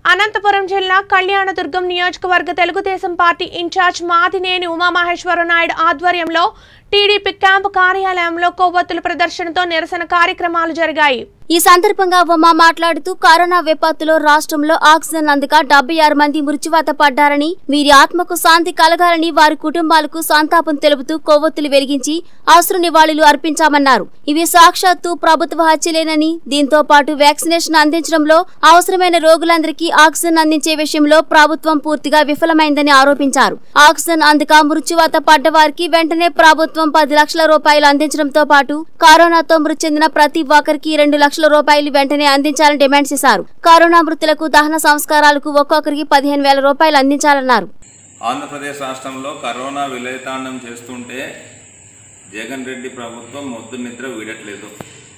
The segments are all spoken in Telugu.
అనంతపురం జిల్లా కళ్యాణదుర్గం నియోజకవర్గ తెలుగుదేశం పార్టీ ఇన్ఛార్జ్ మాదినేని ఉమామహేశ్వర నాయుడు ఆధ్వర్యంలో టీడీపీ క్యాంపు కార్యాలయంలో కొవ్వొత్తుల ప్రదర్శనతో నిరసన కార్యక్రమాలు జరిగాయి ఈ సందర్భంగా ఉమా మాట్లాడుతూ కరోనా విపత్తులో రాష్ట్రంలో ఆక్సిజన్ అందక డెబ్బై ఆరు మంది మృత్యువాత పడ్డారని వీరి ఆత్మకు శాంతి కలగాలని వారి కుటుంబాలకు సంతాపం తెలుపుతూ కొవ్వొత్తులు వెలిగించి అశ్రు నివాళులు అర్పించామన్నారు ఇవి సాక్షాత్తు ప్రభుత్వ హత్యలేనని దీంతో పాటు వ్యాక్సినేషన్ అందించడంలో అవసరమైన రోగులందరికీ ఆక్సిజన్ అందించే విషయంలో ప్రభుత్వం పూర్తిగా విఫలమైందని ఆరోపించారు ఆక్సిజన్ అందక మృత్యువాత పడ్డ వారికి వెంటనే ప్రభుత్వం పది లక్షల రూపాయలు అందించడంతో పాటు కరోనాతో మృతి చెందిన ప్రతి ఒక్కరికి రెండు లక్షల రూపాయలు వెంటనే అందించాలని డిమాండ్ చేశారు కరోనా మృతులకు దహన సంస్కారాలకు ఒక్కొక్కరికి పదిహేను వేల రూపాయలు అందించాలన్నారు ఆంధ్రప్రదేశ్ రాష్ట్రంలో కరోనా విలయతాండం చేస్తుంటే జగన్ రెడ్డి ప్రభుత్వం మొద్దు నిద్ర వీడట్లేదు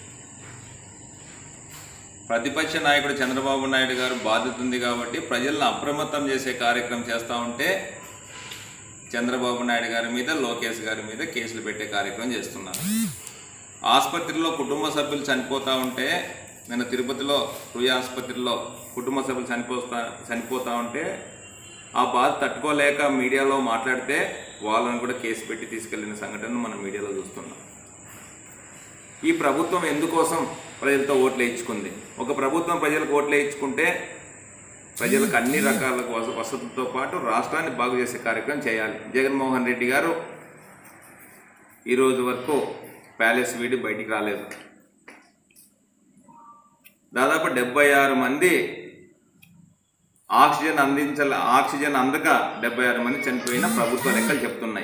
ప్రతిపక్ష నాయకుడు చంద్రబాబు నాయుడు గారు బాధ్యత ఉంది కాబట్టి ప్రజలను అప్రమత్తం చేసే కార్యక్రమం చేస్తూ ఉంటే చంద్రబాబు నాయుడు గారి మీద లోకేష్ గారి మీద కేసులు పెట్టే కార్యక్రమం చేస్తున్నారు ఆసుపత్రిలో కుటుంబ సభ్యులు చనిపోతూ ఉంటే నేను తిరుపతిలో రుయ్ ఆసుపత్రిలో కుటుంబ సభ్యులు చనిపోతా చనిపోతూ ఉంటే ఆ బాధ తట్టుకోలేక మీడియాలో మాట్లాడితే వాళ్ళని కూడా కేసు పెట్టి తీసుకెళ్లిన సంఘటనను మనం మీడియాలో చూస్తున్నాం ఈ ప్రభుత్వం ఎందుకోసం ప్రజలతో ఓట్లు వేయించుకుంది ఒక ప్రభుత్వం ప్రజలకు ఓట్లు వేయించుకుంటే ప్రజలకు అన్ని రకాల వస- వసతులతో పాటు రాష్ట్రాన్ని బాగు చేసే కార్యక్రమం చేయాలి జగన్మోహన్ రెడ్డి గారు ఈ రోజు వరకు ప్యాలెస్ వీడి బయటికి రాలేదు దాదాపు డెబ్బై ఆరు మంది ఆక్సిజన్ అందించాల ఆక్సిజన్ అందక డెబ్బై ఆరు మంది చనిపోయిన ప్రభుత్వ లెక్కలు చెప్తున్నాయి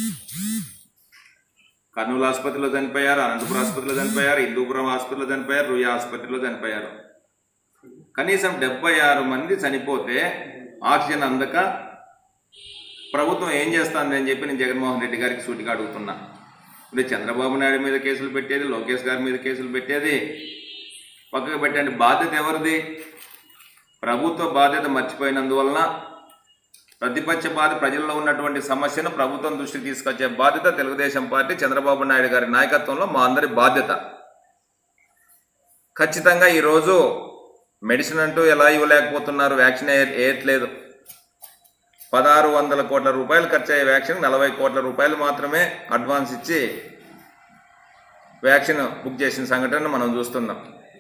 కర్నూలు ఆసుపత్రిలో చనిపోయారు అనంతపురం ఆసుపత్రిలో చనిపోయారు హిందూపురం ఆసుపత్రిలో చనిపోయారు రుయా ఆసుపత్రిలో చనిపోయారు కనీసం డెబ్బై ఆరు మంది చనిపోతే ఆక్సిజన్ అందక ప్రభుత్వం ఏం చేస్తుంది అని చెప్పి నేను జగన్మోహన్ రెడ్డి గారికి సూటిగా అడుగుతున్నా ఇప్పుడు చంద్రబాబు నాయుడు మీద కేసులు పెట్టేది లోకేష్ గారి మీద కేసులు పెట్టేది పక్కకు పెట్టండి బాధ్యత ఎవరిది ప్రభుత్వ బాధ్యత మర్చిపోయినందువలన ప్రతిపక్ష బాధ ప్రజల్లో ఉన్నటువంటి సమస్యను ప్రభుత్వం దృష్టికి తీసుకొచ్చే బాధ్యత తెలుగుదేశం పార్టీ చంద్రబాబు నాయుడు గారి నాయకత్వంలో మా అందరి బాధ్యత ఖచ్చితంగా ఈరోజు మెడిసిన్ అంటూ ఎలా ఇవ్వలేకపోతున్నారు వ్యాక్సిన్ వేయ- వేయట్లేదు పదహారు వందల కోట్ల రూపాయలు ఖర్చు అయ్యే వ్యాక్సిన్ నలభై కోట్ల రూపాయలు మాత్రమే అడ్వాన్స్ ఇచ్చి వ్యాక్సిన్ బుక్ చేసిన సంఘటన మనం చూస్తున్నాం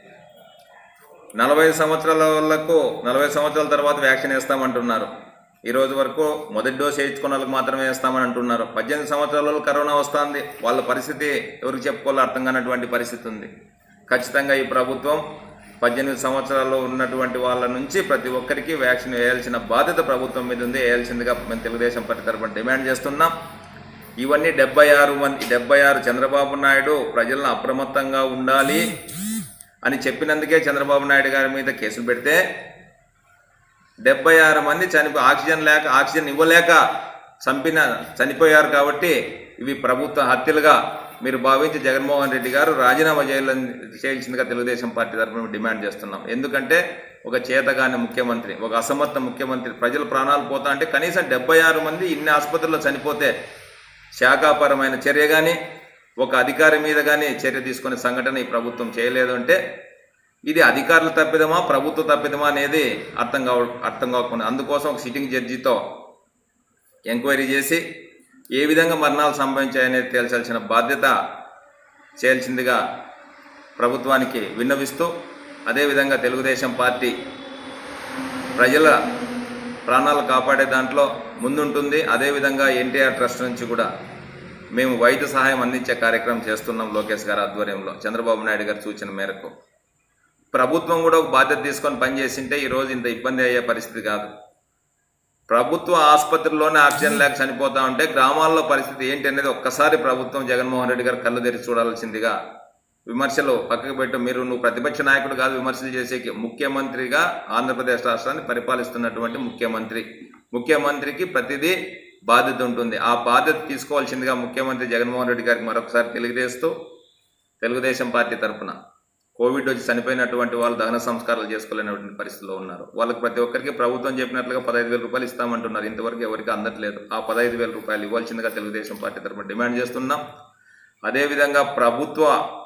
నలభై సంవత్సరాల వాళ్ళకు నలభై సంవత్సరాల తర్వాత వ్యాక్సిన్ వేస్తామంటున్నారు ఈ రోజు వరకు మొదటి డోస్ వేయించుకున్న వాళ్ళకి మాత్రమే వేస్తామని అంటున్నారు పద్దెనిమిది సంవత్సరాల వాళ్ళు కరోనా వస్తుంది వాళ్ళ పరిస్థితి ఎవరికి చెప్పుకోవాలో అర్థం కానటువంటి పరిస్థితి ఉంది ఖచ్చితంగా ఈ ప్రభుత్వం పద్దెనిమిది సంవత్సరాల్లో ఉన్నటువంటి వాళ్ళ నుంచి ప్రతి ఒక్కరికి వ్యాక్సిన్ వేయాల్సిన బాధ్యత ప్రభుత్వం మీద ఉంది వేయాల్సిందిగా మేము తెలుగుదేశం పార్టీ తరఫున డిమాండ్ చేస్తున్నాం ఇవన్నీ డెబ్బై ఆరు మంది డెబ్బై ఆరు చంద్రబాబు నాయుడు ప్రజలను అప్రమత్తంగా ఉండాలి అని చెప్పినందుకే చంద్రబాబు నాయుడు గారి మీద కేసులు పెడితే డెబ్బై ఆరు మంది చనిపో ఆక్సిజన్ లేక ఆక్సిజన్ ఇవ్వలేక చంపిన చనిపోయారు కాబట్టి ఇవి ప్రభుత్వ హత్యలుగా మీరు భావించి జగన్మోహన్ రెడ్డి గారు రాజీనామా చేయాలని చేయాల్సిందిగా తెలుగుదేశం పార్టీ తరఫున డిమాండ్ చేస్తున్నాం ఎందుకంటే ఒక చేతగాని ముఖ్యమంత్రి ఒక అసమర్థ ముఖ్యమంత్రి ప్రజల ప్రాణాలు పోతా అంటే కనీసం డెబ్బై ఆరు మంది ఇన్ని ఆసుపత్రుల్లో చనిపోతే శాఖాపరమైన చర్య కానీ ఒక అధికారి మీద కానీ చర్య తీసుకునే సంఘటన ఈ ప్రభుత్వం చేయలేదు అంటే ఇది అధికారుల తప్పిదమా ప్రభుత్వ తప్పిదమా అనేది అర్థం కావ అర్థం కాకుండా అందుకోసం ఒక సిట్టింగ్ జడ్జితో ఎంక్వైరీ చేసి ఏ విధంగా మరణాలు సంభవించాయనేది తేల్చాల్సిన బాధ్యత చేయాల్సిందిగా ప్రభుత్వానికి విన్నవిస్తూ అదేవిధంగా తెలుగుదేశం పార్టీ ప్రజల ప్రాణాలు కాపాడే దాంట్లో ముందుంటుంది అదేవిధంగా ఎన్టీఆర్ ట్రస్ట్ నుంచి కూడా మేము వైద్య సహాయం అందించే కార్యక్రమం చేస్తున్నాం లోకేష్ గారి ఆధ్వర్యంలో చంద్రబాబు నాయుడు గారి సూచన మేరకు ప్రభుత్వం కూడా ఒక బాధ్యత తీసుకొని పనిచేసింటే ఈరోజు ఇంత ఇబ్బంది అయ్యే పరిస్థితి కాదు ప్రభుత్వ ఆసుపత్రిలోనే ఆక్సిజన్ లేక చనిపోతా ఉంటే గ్రామాల్లో పరిస్థితి ఏంటి అనేది ఒక్కసారి ప్రభుత్వం జగన్మోహన్ రెడ్డి గారు కళ్ళు తెరిచి చూడాల్సిందిగా విమర్శలు పక్కకు పెట్టు మీరు నువ్వు ప్రతిపక్ష నాయకుడు కాదు విమర్శలు చేసే ముఖ్యమంత్రిగా ఆంధ్రప్రదేశ్ రాష్ట్రాన్ని పరిపాలిస్తున్నటువంటి ముఖ్యమంత్రి ముఖ్యమంత్రికి ప్రతిదీ బాధ్యత ఉంటుంది ఆ బాధ్యత తీసుకోవాల్సిందిగా ముఖ్యమంత్రి జగన్మోహన్ రెడ్డి గారికి మరొకసారి తెలియజేస్తూ తెలుగుదేశం పార్టీ తరపున కోవిడ్ వచ్చి చనిపోయినటువంటి వాళ్ళు దహన సంస్కారాలు చేసుకోలేనటువంటి పరిస్థితిలో ఉన్నారు వాళ్ళకి ప్రతి ఒక్కరికి ప్రభుత్వం చెప్పినట్లుగా పదహైదు వేల రూపాయలు ఇస్తామంటున్నారు ఇంతవరకు ఎవరికి అందట్లేదు ఆ పదహైదు వేల రూపాయలు ఇవ్వాల్సిందిగా తెలుగుదేశం పార్టీ తరపున డిమాండ్ చేస్తున్నాం అదేవిధంగా ప్రభుత్వ